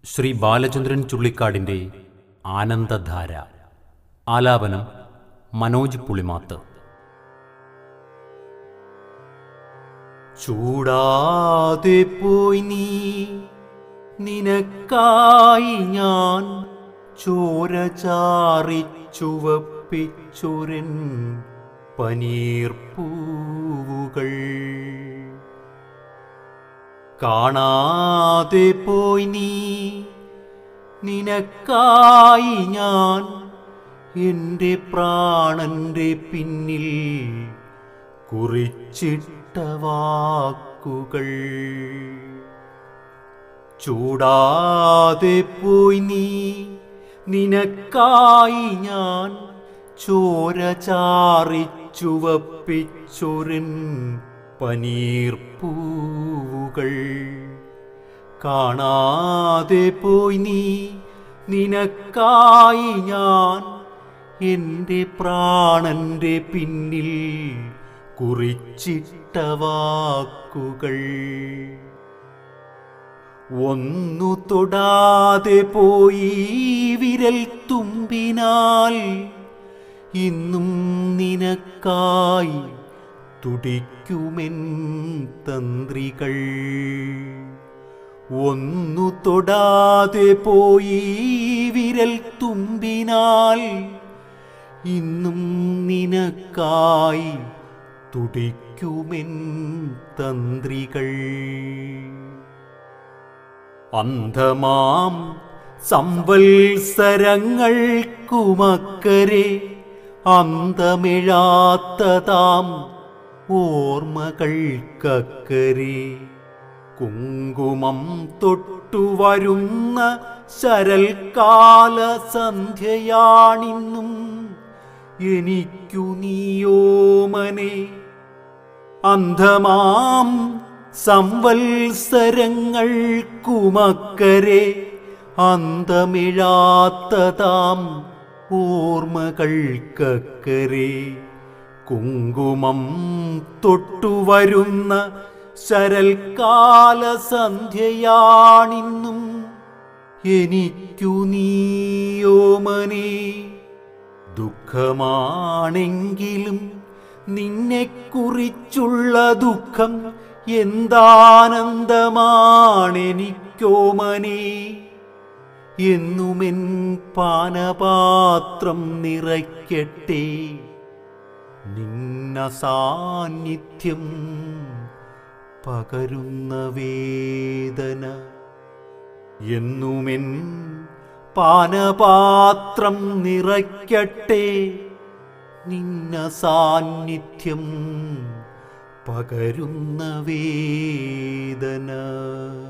ശ്രീ ബാലചന്ദ്രൻ ചുള്ളിക്കാടിൻ്റെ ആനന്ദധാര ആലാപനം മനോജ് പുളിമാത്ത് ചൂടാതെ പോയി നീ നിനക്കായി ഞാൻ ചോര ചാറിച്ചുവപ്പിച്ചൊരൻ പനീർപ്പൂവുകൾ കാണാതെ പോയി നീ നിനക്കായി ഞാൻ എൻ്റെ പ്രാണന്റെ പിന്നിൽ കുറിച്ചിട്ട വാക്കുകൾ ചൂടാതെ പോയി നീ നിനക്കായി ഞാൻ ചോര ചാറിച്ചുവപ്പിച്ചൊരൻ പനീർപ്പൂവുകൾ കാണാതെ പോയി നീ നിനക്കായി ഞാൻ എൻ്റെ പ്രാണന്റെ പിന്നിൽ കുറിച്ചിട്ട വാക്കുകൾ ഒന്നു തൊടാതെ പോയി വിരൽ തുമ്പിനാൽ ഇന്നും നിനക്കായി തുടിക്കുമെൻ തന്ത്രികൾ ഒന്നു തൊടാതെ പോയി വിരൽ തുമ്പിനാൽ ഇന്നും നിനക്കായി തുടിക്കുമെൻ തന്ത്രികൾ അന്ധമാം സംവത്സരങ്ങൾക്കുമക്കരെ അന്തമിഴാത്തതാം ഓർമ്മകൾക്കക്കരെ കുങ്കുമം തൊട്ടുവരുന്ന ശരൽക്കാല സന്ധ്യയാണിന്നും എനിക്കു നീയോമനെ അന്ധമാം സംവത്സരങ്ങൾക്കുമക്കരെ അന്തമിഴാത്തതാം ഓർമ്മകൾക്കക്കരെ കുങ്കുമം തൊട്ടുവരുന്ന ശരൽക്കാല സന്ധ്യയാണിന്നും എനിക്കു നീയോമനെ ദുഃഖമാണെങ്കിലും നിന്നെക്കുറിച്ചുള്ള ദുഃഖം എന്താനന്ദമാണെനിക്കോമനെ എന്നുമെൻ പാനപാത്രം നിറയ്ക്കട്ടെ നിന്ന സാന്നിധ്യം പകരുന്ന വേദന എന്നുമെൻ പാനപാത്രം നിറയ്ക്കട്ടെ നിന്ന സാന്നിധ്യം പകരുന്ന വേദന